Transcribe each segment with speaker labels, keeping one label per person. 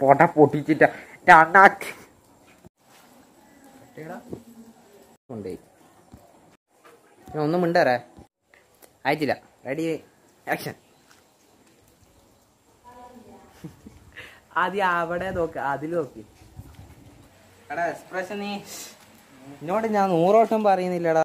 Speaker 1: പൊട പൊട്ടിച്ചിട്ട് എൻ്റെ അണ്ണാക്ക് കൊണ്ടുപോയി ഞാൻ ഒന്നും മിണ്ടാറേ അയച്ചില്ല റെഡി ആക്ഷൻ ആദ്യം അവിടെ നോക്ക് അതിൽ നോക്ക് എടാ എക്സ്പ്രഷൻ നീ എന്നോട് ഞാൻ നൂറോട്ടം പറയുന്നില്ലടാ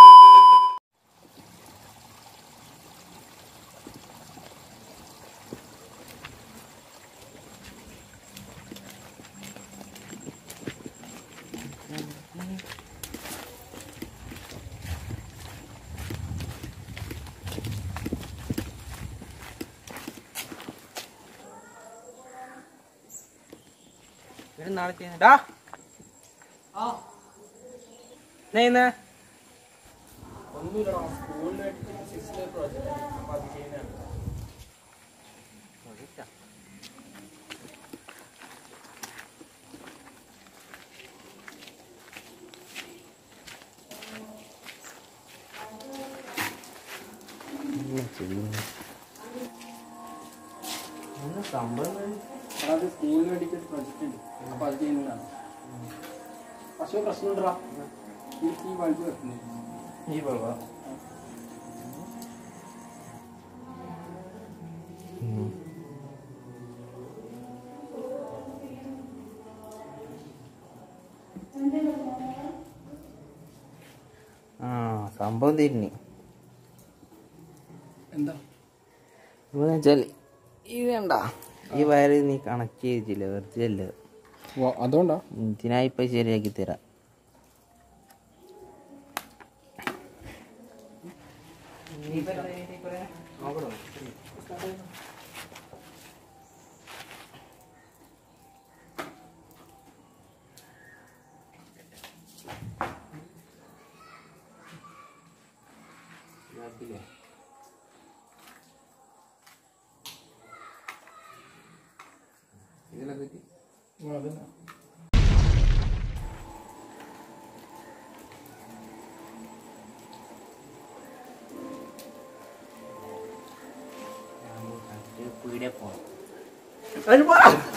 Speaker 1: ഇവിടെ നാളെ ചെയ്യുന്നടാ നെയ്യുന്ന സംഭവം
Speaker 2: അത് സ്കൂളിന് വേണ്ടിയിട്ട് ഒരു പ്രൊജക്റ്റ് ഉണ്ട് അപ്പൊ അത് ചെയ്യുന്നതാണ് പക്ഷേ പ്രശ്നം ഉണ്ടാ ഈ വണ്ടി വെക്കുന്നത്
Speaker 1: ഈ ബാബാ ആ സംഭവം തിരിഞ്ഞു
Speaker 2: എന്താ
Speaker 1: എന്ന് വെച്ചാൽ ഇത് വേണ്ട ഈ വയറ് നീ കണക്ട് ചെയ്തില്ല വെറുതെ അല്ല
Speaker 2: അതുകൊണ്ടാ
Speaker 1: ഇതിനായി ഇപ്പൊ ശരിയാക്കി തരാം പീടെ പോണം